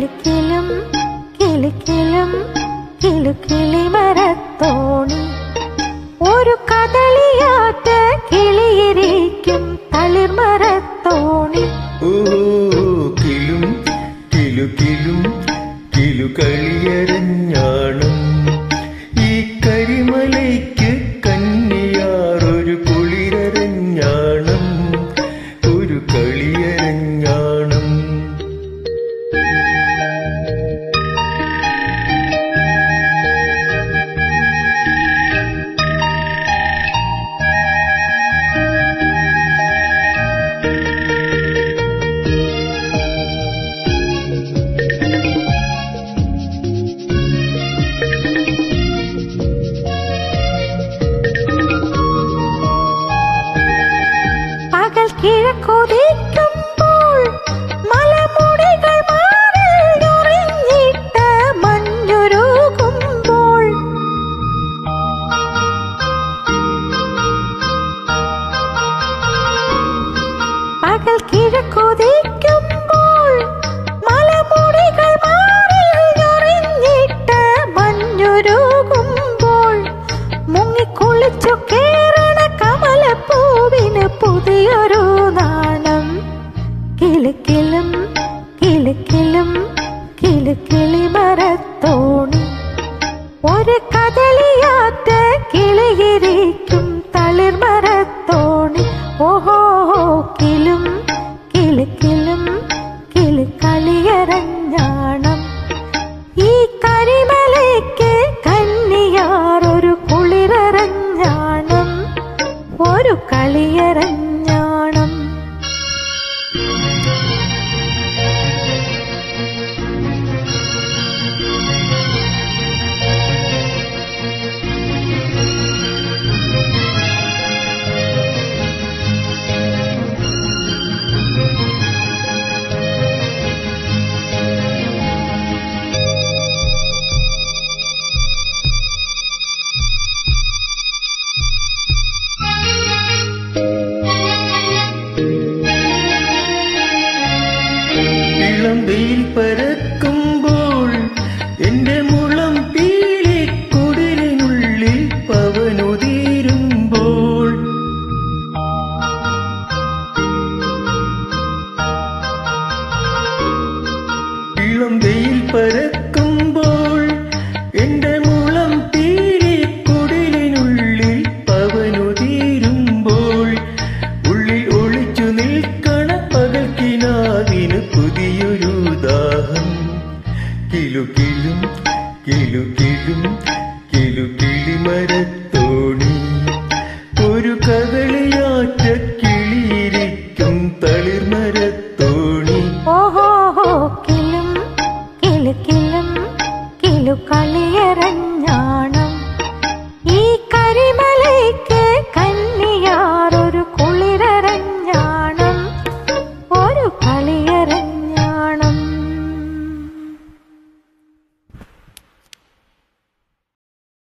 കിലുക്കിലും കിലുക്കിലും കിലുക്കിളി മരത്തോണി ഒരു കദളിയാറ്റ് കിളിയിരിക്കും തളിർമരത്തോണി ഓ കിലും കിലു കിലും കിലു കളിയരഞ്ഞാണം ഈ കരിമലയ്ക്ക് കന്നിയാറൊരു കുളിരരഞ്ഞാണം ഒരു കളിയരഞ്ഞാണം പകൽ കിഴക്കൊതിക്കുമ്പോൾ മലമുടികൾ മാറിൽ ഉറങ്ങിട്ട് മഞ്ഞുരുകുമ്പോൾ പകൽ കിഴക്കൊതിക്കുമ്പോൾ മലമുടികൾ മാറിൽ ഉറങ്ങിട്ട് മഞ്ഞുരുകുമ്പോൾ മുങ്ങിക്കുളിച്ചു കേറണ കമലപ്പൂവിന് പുതിയൊരു നാണം കിലുക്കിലും കിലുക്കിലും കിലുക്കിളി മരത്തോണി ഒരു കദളിയാറ്റ് കിളിയിരിക്കും തളിർമരത്തോണി ഓഹോ കിലും കിലുക്കിലും കിളിക്കളിയരഞ്ഞാണം ഈ കരിമലയ്ക്ക് കന്നിയാറൊരു കുളിരഞ്ഞാണം ഒരു കളിയരഞ്ഞാണം ഇളം വെയിൽ പരക്കുമ്പോൾ എന്റെ മുളം പീലിക്കുടലിനുള്ളിൽ പവനുതീരുമ്പോൾ ഇളം വെയിൽ പരക്കുമ്പോൾ എന്റെ മുളം പീലിക്കുടലിനുള്ളിൽ പവനുതീരുമ്പോൾ ഉള്ളിൽ ഒളിച്ചു നിൽക്കണ പകൽക്കിനാവിന് പുതിയൊരു ദാഹം കിലുകിലും കിലുകിലും കിലുകിളിമരത്തോണി ഒരു കദളിയാറ്റ കിളിയിരിക്കും തളിർമരത്തോണി ഓഹോ